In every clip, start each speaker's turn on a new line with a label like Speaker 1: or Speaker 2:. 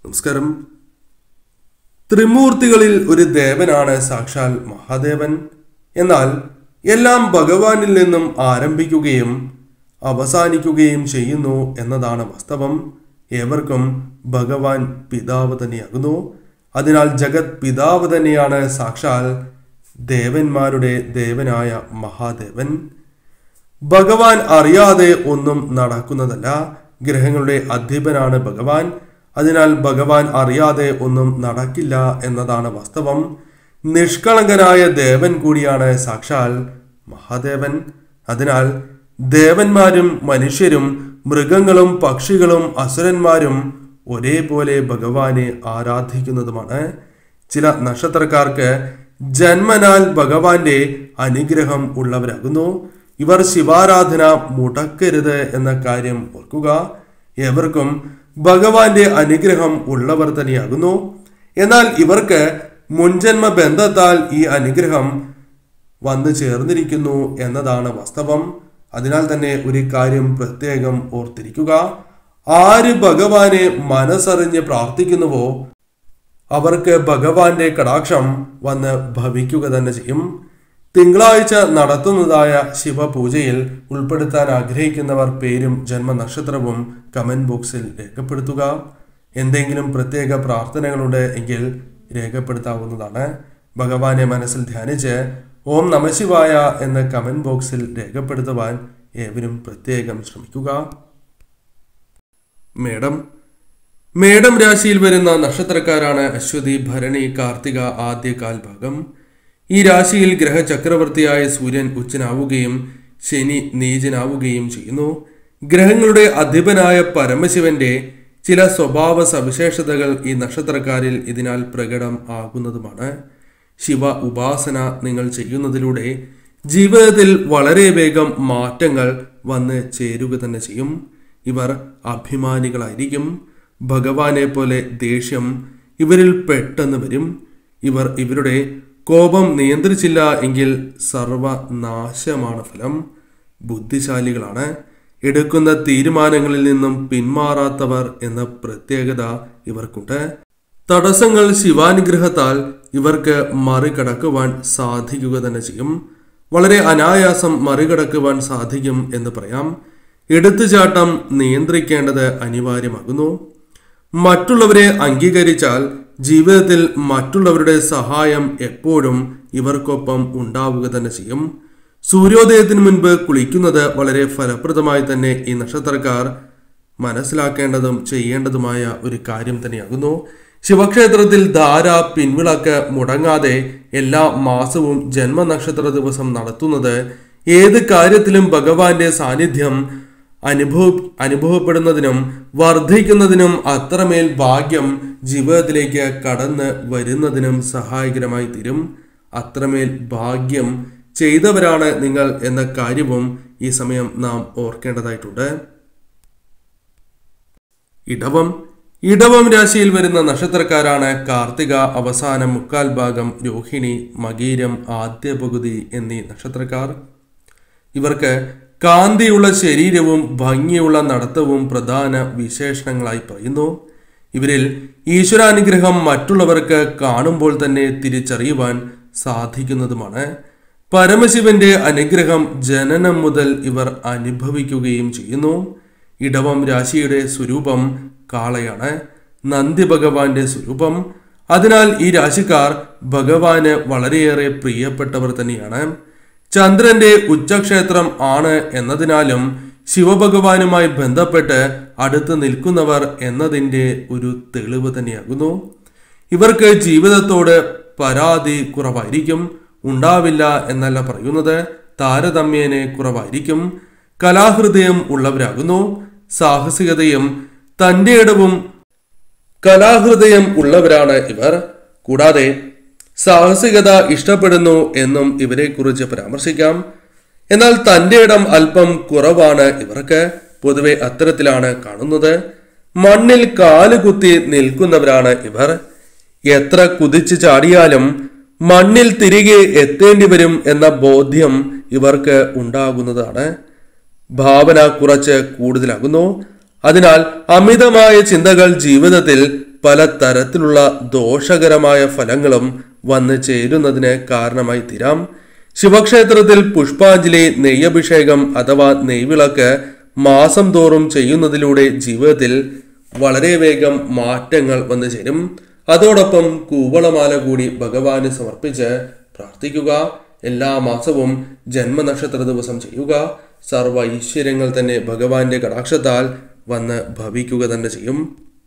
Speaker 1: നമസ്കാരം ത്രിമൂർത്തികളിൽ ഒരു ദേവനാണ് സാക്ഷാൽ മഹാദേവൻ എന്നാൽ എല്ലാം ഭഗവാനിൽ നിന്നും ആരംഭിക്കുകയും അവസാനിക്കുകയും ചെയ്യുന്നു എന്നതാണ് വാസ്തവം ഏവർക്കും ഭഗവാൻ പിതാവ് തന്നെയാകുന്നു അതിനാൽ ജഗത് പിതാവ് തന്നെയാണ് സാക്ഷാൽ ദേവന്മാരുടെ ദേവനായ മഹാദേവൻ ഭഗവാൻ അറിയാതെ ഒന്നും നടക്കുന്നതല്ല ഗ്രഹങ്ങളുടെ അധിപനാണ് ഭഗവാൻ അതിനാൽ ഭഗവാൻ അറിയാതെ ഒന്നും നടക്കില്ല എന്നതാണ് വാസ്തവം നിഷ്കളങ്കനായ ദേവൻ കൂടിയാണ് സാക്ഷാൽ മഹാദേവൻ അതിനാൽ ദേവന്മാരും മനുഷ്യരും മൃഗങ്ങളും പക്ഷികളും അസുരന്മാരും ഒരേപോലെ ഭഗവാനെ ആരാധിക്കുന്നതുമാണ് ചില നക്ഷത്രക്കാർക്ക് ജന്മനാൽ ഭഗവാന്റെ അനുഗ്രഹം ഉള്ളവരാകുന്നു ഇവർ ശിവാരാധന മുടക്കരുത് എന്ന കാര്യം ഓർക്കുക ഏവർക്കും ഭഗവാന്റെ അനുഗ്രഹം ഉള്ളവർ തന്നെയാകുന്നു എന്നാൽ ഇവർക്ക് മുൻജന്മ ബന്ധത്താൽ ഈ അനുഗ്രഹം വന്നു ചേർന്നിരിക്കുന്നു എന്നതാണ് വാസ്തവം അതിനാൽ തന്നെ ഒരു കാര്യം പ്രത്യേകം ഓർത്തിരിക്കുക ആര് ഭഗവാനെ മനസ്സറിഞ്ഞ് പ്രാർത്ഥിക്കുന്നുവോ അവർക്ക് ഭഗവാന്റെ കടാക്ഷം വന്ന് ഭവിക്കുക തന്നെ ചെയ്യും തിങ്കളാഴ്ച നടത്തുന്നതായ ശിവപൂജയിൽ ഉൾപ്പെടുത്താൻ ആഗ്രഹിക്കുന്നവർ പേരും ജന്മനക്ഷത്രവും കമന്റ് ബോക്സിൽ രേഖപ്പെടുത്തുക എന്തെങ്കിലും പ്രത്യേക പ്രാർത്ഥനകളുണ്ട് എങ്കിൽ രേഖപ്പെടുത്താവുന്നതാണ് ഭഗവാനെ മനസ്സിൽ ധ്യാനിച്ച് ഓം നമശിവായ എന്ന് കമന്റ് ബോക്സിൽ രേഖപ്പെടുത്തുവാൻ ഏവരും പ്രത്യേകം ശ്രമിക്കുക മേഡം മേഡം രാശിയിൽ വരുന്ന നക്ഷത്രക്കാരാണ് അശ്വതി ഭരണി കാർത്തിക ആദ്യ കാൽഭാഗം ഈ രാശിയിൽ ഗ്രഹചക്രവർത്തിയായ സൂര്യൻ ഉച്ചനാവുകയും ശനി നീചനാവുകയും ചെയ്യുന്നു ഗ്രഹങ്ങളുടെ അധിപനായ പരമശിവന്റെ ചില സ്വഭാവ സവിശേഷതകൾ ഈ നക്ഷത്രക്കാരിൽ ഇതിനാൽ പ്രകടം ആകുന്നതുമാണ് ശിവ ഉപാസന നിങ്ങൾ ചെയ്യുന്നതിലൂടെ ജീവിതത്തിൽ വളരെ വേഗം മാറ്റങ്ങൾ വന്ന് ചേരുക തന്നെ ചെയ്യും ഇവർ അഭിമാനികളായിരിക്കും ഭഗവാനെ പോലെ ദേഷ്യം ഇവരിൽ പെട്ടെന്ന് വരും ഇവർ ഇവരുടെ കോപം നിയന്ത്രിച്ചില്ല എങ്കിൽ സർവനാശമാണ് ഫലം ബുദ്ധിശാലികളാണ് എടുക്കുന്ന തീരുമാനങ്ങളിൽ നിന്നും പിന്മാറാത്തവർ എന്ന പ്രത്യേകത ഇവർക്കുണ്ട് തടസ്സങ്ങൾ ശിവാനുഗ്രഹത്താൽ ഇവർക്ക് മറികടക്കുവാൻ സാധിക്കുക തന്നെ ചെയ്യും വളരെ അനായാസം മറികടക്കുവാൻ സാധിക്കും എന്ന് പറയാം എടുത്തുചാട്ടം നിയന്ത്രിക്കേണ്ടത് അനിവാര്യമാകുന്നു മറ്റുള്ളവരെ അംഗീകരിച്ചാൽ ജീവിതത്തിൽ മറ്റുള്ളവരുടെ സഹായം എപ്പോഴും ഇവർക്കൊപ്പം ഉണ്ടാവുക തന്നെ ചെയ്യും സൂര്യോദയത്തിന് മുൻപ് കുളിക്കുന്നത് വളരെ ഫലപ്രദമായി തന്നെ ഈ നക്ഷത്രക്കാർ മനസ്സിലാക്കേണ്ടതും ചെയ്യേണ്ടതുമായ ഒരു കാര്യം തന്നെയാകുന്നു ശിവക്ഷേത്രത്തിൽ ധാര പിൻവിളക്ക് മുടങ്ങാതെ എല്ലാ മാസവും ജന്മനക്ഷത്ര ദിവസം നടത്തുന്നത് ഏത് കാര്യത്തിലും ഭഗവാന്റെ സാന്നിധ്യം അനുഭവ അനുഭവപ്പെടുന്നതിനും വർദ്ധിക്കുന്നതിനും അത്രമേൽ ഭാഗ്യം ജീവിതത്തിലേക്ക് കടന്ന് വരുന്നതിനും സഹായകരമായി തീരും അത്രമേൽ ഭാഗ്യം ചെയ്തവരാണ് നിങ്ങൾ എന്ന കാര്യവും ഈ സമയം നാം ഓർക്കേണ്ടതായിട്ടുണ്ട് ഇടവം ഇടവം രാശിയിൽ വരുന്ന നക്ഷത്രക്കാരാണ് കാർത്തിക അവസാനം മുക്കാൽ ഭാഗം രോഹിണി മകീരം ആദ്യ പകുതി എന്നീ നക്ഷത്രക്കാർ ഇവർക്ക് കാന്തിയുള്ള ശരീരവും ഭംഗിയുള്ള നടത്തവും പ്രധാന വിശേഷണങ്ങളായി പറയുന്നു ഇവരിൽ ഈശ്വരാനുഗ്രഹം മറ്റുള്ളവർക്ക് കാണുമ്പോൾ തന്നെ തിരിച്ചറിയുവാൻ സാധിക്കുന്നതുമാണ് പരമശിവന്റെ അനുഗ്രഹം ജനനം മുതൽ ഇവർ അനുഭവിക്കുകയും ചെയ്യുന്നു ഇടവം രാശിയുടെ സ്വരൂപം കാളയാണ് നന്ദി ഭഗവാന്റെ സ്വരൂപം അതിനാൽ ഈ രാശിക്കാർ ഭഗവാന് വളരെയേറെ പ്രിയപ്പെട്ടവർ തന്നെയാണ് ചന്ദ്രന്റെ ഉച്ചക്ഷേത്രം ആണ് എന്നതിനാലും ശിവഭഗവാനുമായി ബന്ധപ്പെട്ട് അടുത്ത് നിൽക്കുന്നവർ എന്നതിൻ്റെ ഒരു തെളിവ് തന്നെയാകുന്നു ഇവർക്ക് ജീവിതത്തോട് പരാതി കുറവായിരിക്കും ഉണ്ടാവില്ല എന്നല്ല പറയുന്നത് താരതമ്യേനെ കുറവായിരിക്കും കലാഹൃദയം ഉള്ളവരാകുന്നു സാഹസികതയും തൻ്റെ ഇടവും കലാഹൃദയം ഉള്ളവരാണ് ഇവർ കൂടാതെ സാഹസികത ഇഷ്ടപ്പെടുന്നു എന്നും ഇവരെക്കുറിച്ച് പരാമർശിക്കാം എന്നാൽ തൻ്റെ ഇടം അല്പം കുറവാണ് ഇവർക്ക് പൊതുവെ അത്തരത്തിലാണ് കാണുന്നത് മണ്ണിൽ കാലുകുത്തി നിൽക്കുന്നവരാണ് ഇവർ എത്ര കുതിച്ചു ചാടിയാലും മണ്ണിൽ തിരികെ എത്തേണ്ടി വരും എന്ന ബോധ്യം ഇവർക്ക് ഉണ്ടാകുന്നതാണ് ഭാവന കുറച്ച് കൂടുതലാകുന്നു അതിനാൽ അമിതമായ ചിന്തകൾ ജീവിതത്തിൽ പല തരത്തിലുള്ള ദോഷകരമായ ഫലങ്ങളും വന്നു ചേരുന്നതിന് കാരണമായി തീരാം ശിവക്ഷേത്രത്തിൽ പുഷ്പാഞ്ജലി നെയ്യഭിഷേകം അഥവാ നെയ്വിളക്ക് മാസം തോറും ചെയ്യുന്നതിലൂടെ ജീവിതത്തിൽ വളരെ വേഗം മാറ്റങ്ങൾ വന്നു ചേരും അതോടൊപ്പം കൂവളമാല കൂടി ഭഗവാന് സമർപ്പിച്ച് പ്രാർത്ഥിക്കുക എല്ലാ മാസവും ജന്മനക്ഷത്ര ദിവസം ചെയ്യുക സർവ ഐശ്വര്യങ്ങൾ തന്നെ ഭഗവാന്റെ കടാക്ഷത്താൽ വന്ന് ഭവിക്കുക തന്നെ ചെയ്യും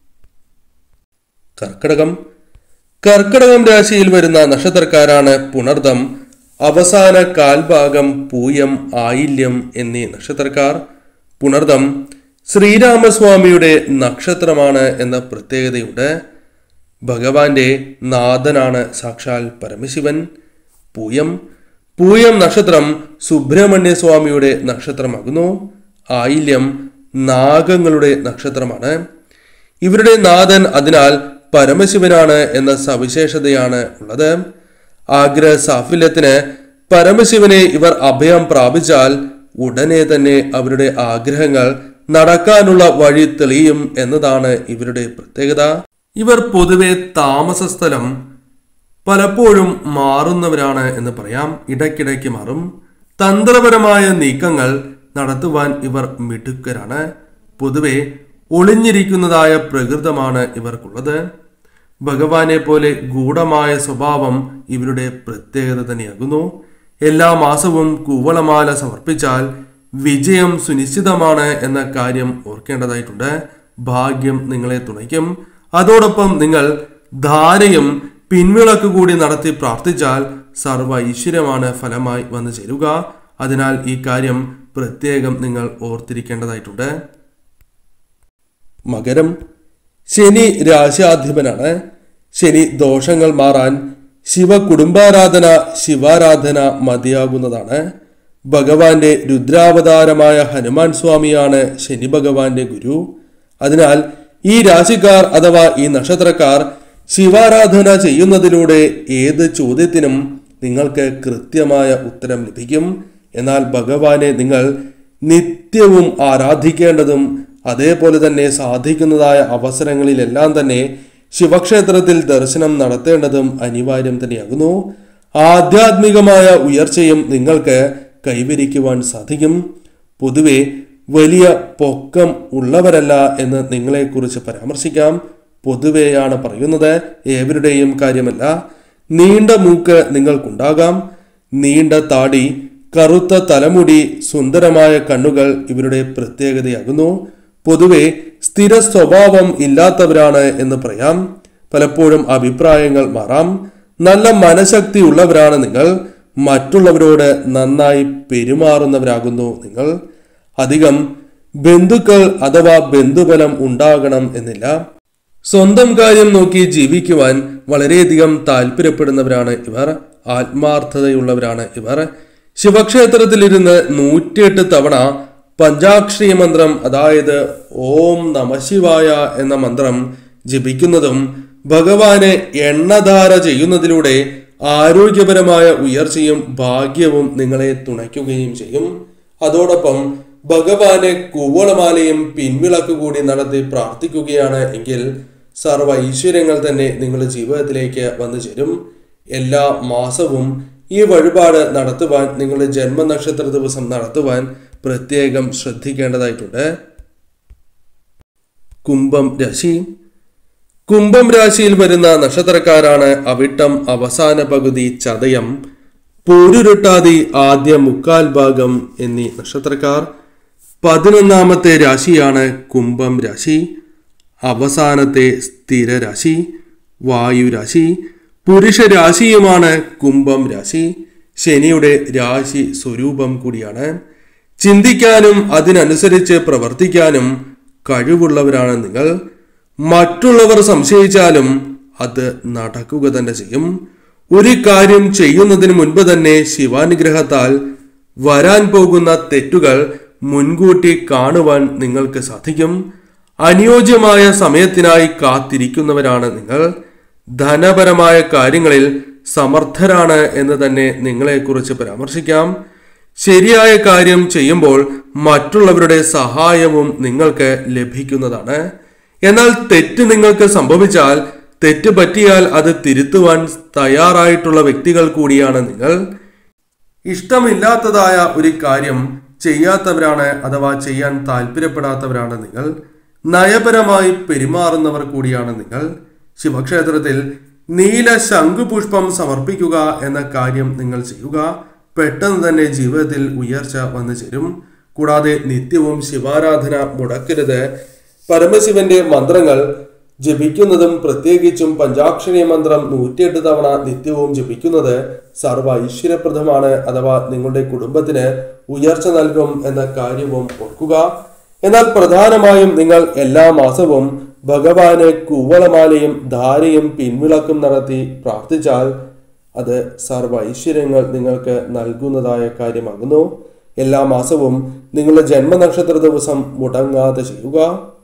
Speaker 1: കർക്കടകം കർക്കടകം രാശിയിൽ വരുന്ന നക്ഷത്രക്കാരാണ് പുണർദം അവസാന കാൽഭാഗം പൂയം ആയില്യം എന്നീ നക്ഷത്രക്കാർ പുണർദം ശ്രീരാമസ്വാമിയുടെ നക്ഷത്രമാണ് എന്ന പ്രത്യേകതയുണ്ട് ഭഗവാന്റെ നാഥനാണ് സാക്ഷാൽ പരമശിവൻ പൂയം പൂയം നക്ഷത്രം സുബ്രഹ്മണ്യ സ്വാമിയുടെ നക്ഷത്രമാകുന്നു ആയില്യം നാഗങ്ങളുടെ നക്ഷത്രമാണ് ഇവരുടെ നാഥൻ അതിനാൽ പരമശിവനാണ് എന്ന സവിശേഷതയാണ് ഉള്ളത് ആഗ്രഹ സാഫല്യത്തിന് പരമശിവനെ ഇവർ അഭയം പ്രാപിച്ചാൽ ഉടനെ തന്നെ അവരുടെ ആഗ്രഹങ്ങൾ നടക്കാനുള്ള വഴി തെളിയും എന്നതാണ് ഇവരുടെ പ്രത്യേകത ഇവർ പൊതുവെ താമസ സ്ഥലം പലപ്പോഴും മാറുന്നവരാണ് എന്ന് പറയാം ഇടയ്ക്കിടയ്ക്ക് മാറും തന്ത്രപരമായ നീക്കങ്ങൾ നടത്തുവാൻ ഇവർ മിടുക്കരാണ് പൊതുവെ ഒളിഞ്ഞിരിക്കുന്നതായ പ്രകൃതമാണ് ഇവർക്കുള്ളത് ഭഗവാനെ പോലെ ഗൂഢമായ സ്വഭാവം ഇവരുടെ പ്രത്യേകത തന്നെയാകുന്നു എല്ലാ മാസവും കൂവളമാല സമർപ്പിച്ചാൽ വിജയം സുനിശ്ചിതമാണ് എന്ന കാര്യം ഓർക്കേണ്ടതായിട്ടുണ്ട് ഭാഗ്യം നിങ്ങളെ തുണയ്ക്കും അതോടൊപ്പം നിങ്ങൾ ധാരയും പിൻവിളക്ക് കൂടി നടത്തി പ്രാർത്ഥിച്ചാൽ സർവ ഐശ്വര്യമാണ് ഫലമായി വന്നു ചേരുക അതിനാൽ ഈ കാര്യം പ്രത്യേകം നിങ്ങൾ ഓർത്തിരിക്കേണ്ടതായിട്ടുണ്ട് മകരം ശനി രാശാധിപനാണ് ശനി ദോഷങ്ങൾ മാറാൻ ശിവ കുടുംബാരാധന ശിവാരാധന മതിയാകുന്നതാണ് ഭഗവാന്റെ രുദ്രാവതാരമായ ഹനുമാൻ സ്വാമിയാണ് ശനി ഭഗവാന്റെ ഗുരു അതിനാൽ ഈ രാശിക്കാർ അഥവാ ഈ നക്ഷത്രക്കാർ ശിവാരാധന ചെയ്യുന്നതിലൂടെ ഏത് ചോദ്യത്തിനും നിങ്ങൾക്ക് കൃത്യമായ ഉത്തരം ലഭിക്കും എന്നാൽ ഭഗവാനെ നിങ്ങൾ നിത്യവും ആരാധിക്കേണ്ടതും അതേപോലെ തന്നെ സാധിക്കുന്നതായ അവസരങ്ങളിലെല്ലാം തന്നെ ശിവക്ഷേത്രത്തിൽ ദർശനം നടത്തേണ്ടതും അനിവാര്യം തന്നെയാകുന്നു ആധ്യാത്മികമായ ഉയർച്ചയും നിങ്ങൾക്ക് കൈവരിക്കുവാൻ സാധിക്കും പൊതുവെ വലിയ പൊക്കം ഉള്ളവരല്ല എന്ന് നിങ്ങളെക്കുറിച്ച് പരാമർശിക്കാം പൊതുവെയാണ് പറയുന്നത് ഏവരുടെയും കാര്യമല്ല നീണ്ട മൂക്ക് നിങ്ങൾക്കുണ്ടാകാം നീണ്ട താടി കറുത്ത തലമുടി സുന്ദരമായ കണ്ണുകൾ ഇവരുടെ പ്രത്യേകതയാകുന്നു പൊതുവെ സ്ഥിര സ്വഭാവം ഇല്ലാത്തവരാണ് എന്ന് പറയാം പലപ്പോഴും അഭിപ്രായങ്ങൾ മാറാം നല്ല മനഃശക്തി ഉള്ളവരാണ് നിങ്ങൾ മറ്റുള്ളവരോട് നന്നായി പെരുമാറുന്നവരാകുന്നു നിങ്ങൾ അധികം ബന്ധുക്കൾ അഥവാ ബന്ധുബലം ഉണ്ടാകണം എന്നില്ല സ്വന്തം കാര്യം നോക്കി ജീവിക്കുവാൻ വളരെയധികം താല്പര്യപ്പെടുന്നവരാണ് ഇവർ ആത്മാർത്ഥതയുള്ളവരാണ് ഇവർ ശിവക്ഷേത്രത്തിലിരുന്ന് നൂറ്റിയെട്ട് തവണ പഞ്ചാക്ഷരി മന്ത്രം അതായത് ഓം നമശിവായ എന്ന മന്ത്രം ജപിക്കുന്നതും ഭഗവാന് എണ്ണധാര ചെയ്യുന്നതിലൂടെ ആരോഗ്യപരമായ ഉയർച്ചയും ഭാഗ്യവും നിങ്ങളെ തുണയ്ക്കുകയും ചെയ്യും അതോടൊപ്പം ഭഗവാനെ കൂവളമാലയും പിൻവിളക്ക് കൂടി നടത്തി പ്രാർത്ഥിക്കുകയാണ് എങ്കിൽ സർവ ഐശ്വര്യങ്ങൾ തന്നെ നിങ്ങളുടെ ജീവിതത്തിലേക്ക് വന്നു ചേരും എല്ലാ മാസവും ഈ വഴിപാട് നടത്തുവാൻ നിങ്ങളുടെ ജന്മനക്ഷത്ര ദിവസം നടത്തുവാൻ പ്രത്യേകം ശ്രദ്ധിക്കേണ്ടതായിട്ടുണ്ട് കുംഭം രാശി കുംഭം രാശിയിൽ വരുന്ന നക്ഷത്രക്കാരാണ് അവിട്ടം അവസാന പകുതി ചതയം പൂരുരുട്ടാതി ആദ്യ മുക്കാൽ ഭാഗം എന്നീ നക്ഷത്രക്കാർ പതിനൊന്നാമത്തെ രാശിയാണ് കുംഭം രാശി അവസാനത്തെ സ്ഥിര രാശി വായു രാശി പുരുഷ രാശിയുമാണ് കുംഭം രാശി ശനിയുടെ രാശി സ്വരൂപം കൂടിയാണ് ചിന്തിക്കാനും അതിനനുസരിച്ച് പ്രവർത്തിക്കാനും കഴിവുള്ളവരാണ് നിങ്ങൾ മറ്റുള്ളവർ സംശയിച്ചാലും അത് നടക്കുക തന്നെ ചെയ്യും ഒരു കാര്യം ചെയ്യുന്നതിന് മുൻപ് തന്നെ ശിവാനുഗ്രഹത്താൽ വരാൻ പോകുന്ന തെറ്റുകൾ മുൻകൂട്ടി കാണുവാൻ നിങ്ങൾക്ക് സാധിക്കും അനുയോജ്യമായ സമയത്തിനായി കാത്തിരിക്കുന്നവരാണ് നിങ്ങൾ ധനപരമായ കാര്യങ്ങളിൽ സമർത്ഥരാണ് എന്ന് തന്നെ നിങ്ങളെക്കുറിച്ച് പരാമർശിക്കാം ശരിയായ കാര്യം ചെയ്യുമ്പോൾ മറ്റുള്ളവരുടെ സഹായവും നിങ്ങൾക്ക് ലഭിക്കുന്നതാണ് എന്നാൽ തെറ്റ് നിങ്ങൾക്ക് സംഭവിച്ചാൽ തെറ്റ് പറ്റിയാൽ അത് തിരുത്തുവാൻ തയ്യാറായിട്ടുള്ള വ്യക്തികൾ കൂടിയാണ് നിങ്ങൾ ഇഷ്ടമില്ലാത്തതായ ഒരു കാര്യം ചെയ്യാത്തവരാണ് അഥവാ ചെയ്യാൻ താല്പര്യപ്പെടാത്തവരാണ് നിങ്ങൾ നയപരമായി പെരുമാറുന്നവർ കൂടിയാണ് നിങ്ങൾ ശിവക്ഷേത്രത്തിൽ നീല ശംഖുപുഷ്പം സമർപ്പിക്കുക എന്ന കാര്യം നിങ്ങൾ ചെയ്യുക പെട്ടെന്ന് തന്നെ ജീവിതത്തിൽ ഉയർച്ച വന്നു ചേരും കൂടാതെ നിത്യവും ശിവാരാധന മുടക്കരുത് പരമശിവന്റെ മന്ത്രങ്ങൾ ജപിക്കുന്നതും പ്രത്യേകിച്ചും പഞ്ചാക്ഷരി മന്ത്രം നൂറ്റിയെട്ട് തവണ നിത്യവും ജപിക്കുന്നത് സർവ ഐശ്വര്യപ്രദമാണ് അഥവാ നിങ്ങളുടെ കുടുംബത്തിന് ഉയർച്ച നൽകും എന്ന കാര്യവും ഓർക്കുക എന്നാൽ പ്രധാനമായും നിങ്ങൾ എല്ലാ മാസവും ഭഗവാന് കൂവളമാലയും ധാരയും പിൻവിളക്കും നടത്തി പ്രാർത്ഥിച്ചാൽ അത് സർവ ഐശ്വര്യങ്ങൾ നിങ്ങൾക്ക് നൽകുന്നതായ കാര്യമാകുന്നു എല്ലാ മാസവും നിങ്ങളുടെ ജന്മനക്ഷത്ര ദിവസം മുടങ്ങാതെ ചെയ്യുക